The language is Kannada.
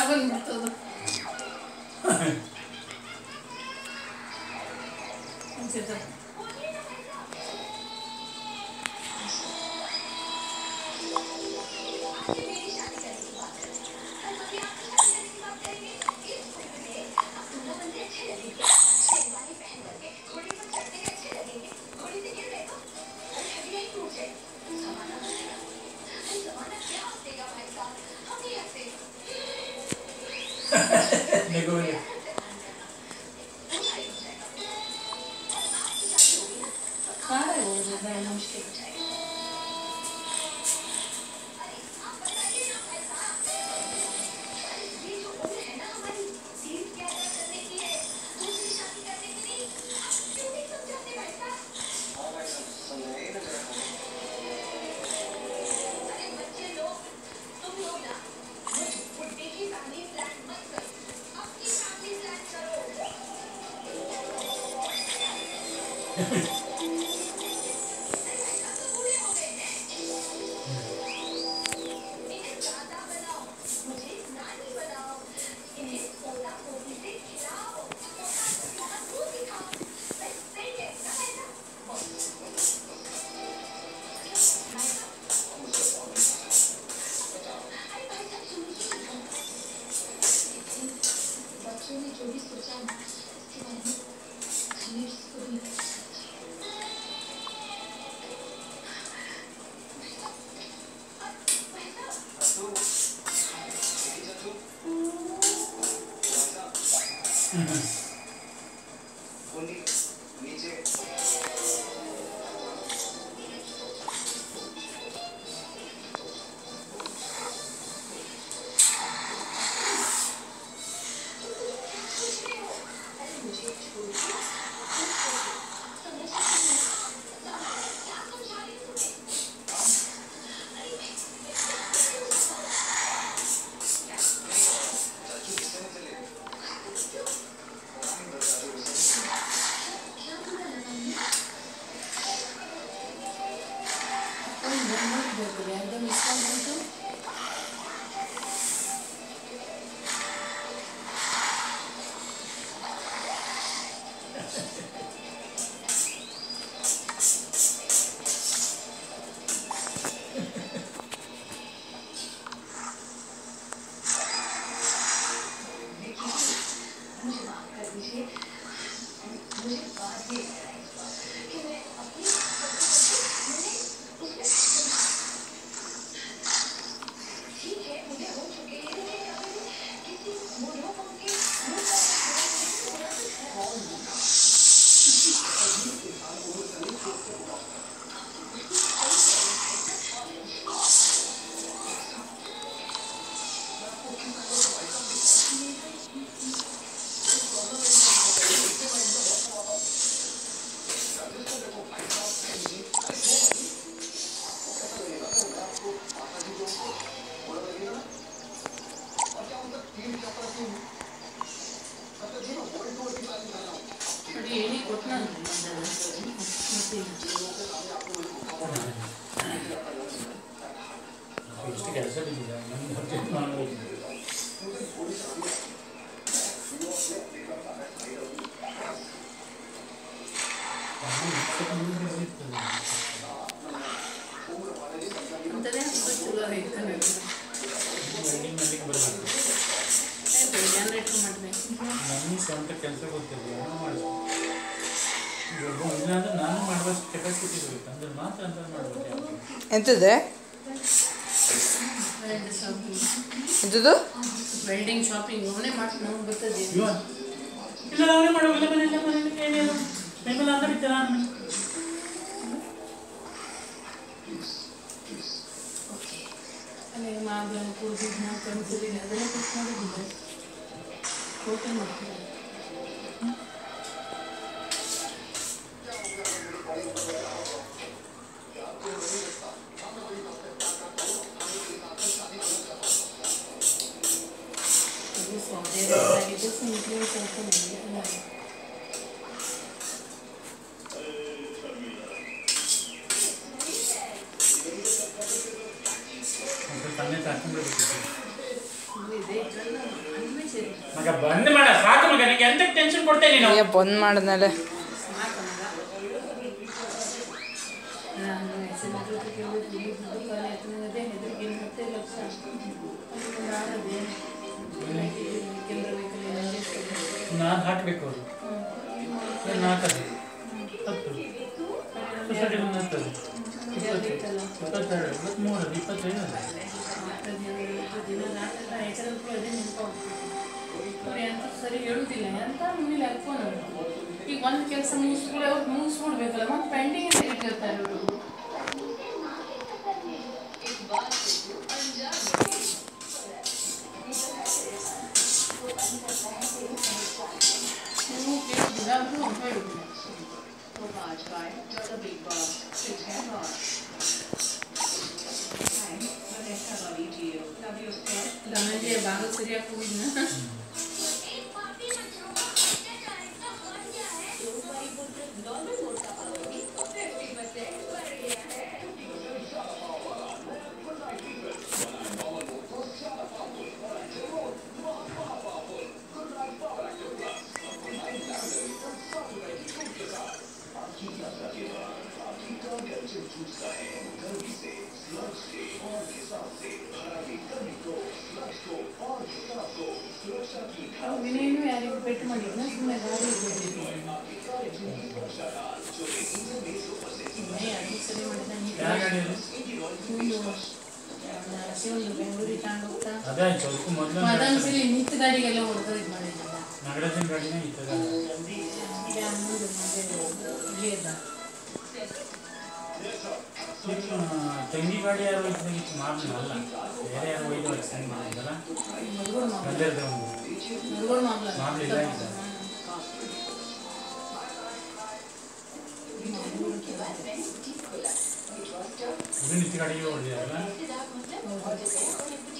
ಬಂದ್ಬಿಡ್ತದ ಅನ್ಸುತ್ತೆ ನೆಗೋರಿ ಖಾರ ಹೋಗಿದೆ ನಮಸ್ತೆ ಯಾರ್ದೋ ಮಿಸ್ ಮಾಡ್ಬಿಟ್ಟು ನೋಡಿ ಹೇಳಿ ಕೊಟ್ಟು ನಾನು ಮತ್ತೆ ಎಷ್ಟು ಕೆಲಸ ಬಿದ್ದಿದೆ ನಮ್ಗೆ ಅರ್ಜೆಂಟ್ ಮಾಡಬೇಕು ಅಂತದೇ ಚಲೋ ಐತೆ ಕಣಕ್ಕೆ. ವೆಲ್ಡಿಂಗ್ ಮಾಡ್ಲಿಕ್ಕೆ ಬರಬೇಕು ಆಯ್ತು ಜನರೇಟರ್ ಮಾಡಿದೆ ನನಗೆ ಸ್ವಂತ ಕೆಲಸ ಗೊತ್ತಿಲ್ಲ ಏನೋ ಮಾಡಿಸ್ಬೇಕು ಇವಾಗ ಇಲ್ಲಾಂದ್ರೆ ನಾನು ಮಾಡುವಷ್ಟು ಕೆಪಾಸಿಟಿ ಇರಬೇಕು ಅಂದ್ರೆ ಮಾತ್ರ ಅಂತ ಮಾಡ್ಬೇಕು ಎಂಥದ್ದು ವೆಲ್ಡಿಂಗ್ ಶಾಪಿಂಗ್ ಎಂಥದ್ದು ವೆಲ್ಡಿಂಗ್ ಶಾಪಿಂಗ್ ಅವನೇ ಮಾಡಿ ನಾವು ಬರ್ತದೆ ಇವ ಇಲ್ಲ ಅವರೇ ಮಾಡೋಲ್ಲ ಮನೆಯಲ್ಲ ಮನೆಯಲ್ಲಿ ಏನೇನು ಬೆಂಬಲ ಅಂತ ಬಿಡ್ತೀರ ಅಲ್ಲೇ ಮಾದ ಕುಡಿದು ಕನ್ಸರಿ ಅದೆಲ್ಲ ಕೊಟ್ಟು ಮಾಡಿದ್ದೆ ಓಕೆ ಮಾಡ್ತೀನಿ ಅದು ಸೌದೆ ಆಗಿದ್ದು ಸಿಂಪ್ಲಿ ಸ್ವಲ್ಪ ನನಗೆ ತನ್ನೇ ತಾಕೊಂಡ್ಬಿಡ್ಬೇಕು ಇದೆ ಇದ್ರಲ್ಲ ಮಗ ಬಂದ್ ಮಾಡ ಸಾಕು ಮಗ ನಿಂಗೆ ಎಂತ ಟೆನ್ಷನ್ ಕೊಡ್ತೇನೆ ನೀನು ಅಯ್ಯ ಬಂದ್ ಮಾಡಿದ್ಮೇಲೆ ಸಾಕು ಮಗ ನಾನು ಹೆಸರು ಜೊತೆ ಕೇಳಿದ್ರು ದುಡ್ಡು ಖಾಲಿ ಆಯ್ತದೆ ಹೆದರಿಗೆ ಮತ್ತೆ ಲಕ್ಷ ಒಂದು ಆಗದೆ ಕೆಲವು ವೆಹಿಕಲ್ ನಂಗೆ ನಾನು ಹಾಕ್ಬೇಕು ಅವರು ಏನು ಹಾಕದು ಹತ್ತು ಸೊಸೈಟಿ ಒಂದು ಹತ್ತದು ಇಪ್ಪತ್ತು ಇಪ್ಪತ್ತೆರಡು ಇಪ್ಪತ್ತ್ಮೂರು ಅದು ಇಪ್ಪತ್ತೈದು ಅದು. ಸರಿ ಹೇಳುದಿಲ್ಲ ಎಂತ ಮುಗಿಲಿ ಹಾಕೋನು ಈಗ ಒಂದು ಕೆಲಸ ಮುಗಿಸ್ಬಿಡಿ ಅವ್ರು ಮುಗಿಸ್ಬಿಡ್ಬೇಕಲ್ಲ ಮತ್ತೆ ಪೆಂಡಿಂಗ್ ಅಂತ ಇಟ್ಟಿರ್ತಾರೆ ಇವರು ನೀವು ಕೇಳಿದಿಲ್ಲ ಅವರು ಹೇಳುದಿಲ್ಲ Provide by Dr. Big Boss. Sit hand on. Hi, Vanessa Lolly to you. Love your skirt. Dhananjaya ಬಾಗಿಲು ಸರಿಯಾಗಿ ಹೋಗಿದ್ನ ವಿನಯನು ಯಾರಿಗೂ ಪೆಟ್ಟು ಮಾಡಿದ್ನ ಸುಮ್ಮನೆ ಗಾಡಿ ಅದು ಸರಿ ಮಾಡಿದ ಯಾವ ಗಾಡಿ ಅದು ಒಂದು ಶಿವನು ಬೆಂಗಳೂರಿಗೆ ತಗೊಂಡು ಹೋಗ್ತಾ ಅದೇ ಆಯ್ತು ಅದಕ್ಕೂ ಮೊದಲು ಅದೊಂದ್ಸಲಿ ನಿಂತ ಗಾಡಿಗೆಲ್ಲ ಹೊಡೆದು ಇದು ಮಾಡಿದ್ದ ನಗರದಿನ ಗಾಡಿನೇ ಇರ್ತದೆ ಈಗ ಮುಂದೆ ಮುಂದೆ ಇಲ್ಲಿಯದ ಈಗ ತಂಗಿ ಗಾಡಿ ಯಾರು ಒಯ್ದಾಗಿತ್ತು ಮಾರ್ನ ಅಲ್ಲ ಬೇರೆ ಯಾರು ಒಯ್ದು ಸಂಗಿ ಮಾಡಿದ್ದಲ್ಲ ಮದುವೆ ಮಾಮೂಲು ಗಂಧರ್ದ ಒಂದು ಮದುವೆ ಮಾಮೂಲು ಮಾಮೂಲು ಇದಾಗಿದೆ. ಇದು ನಿತ್ಯ ಗಾಡಿಗೆ ಹೊಡೆದಿರಲ್ಲ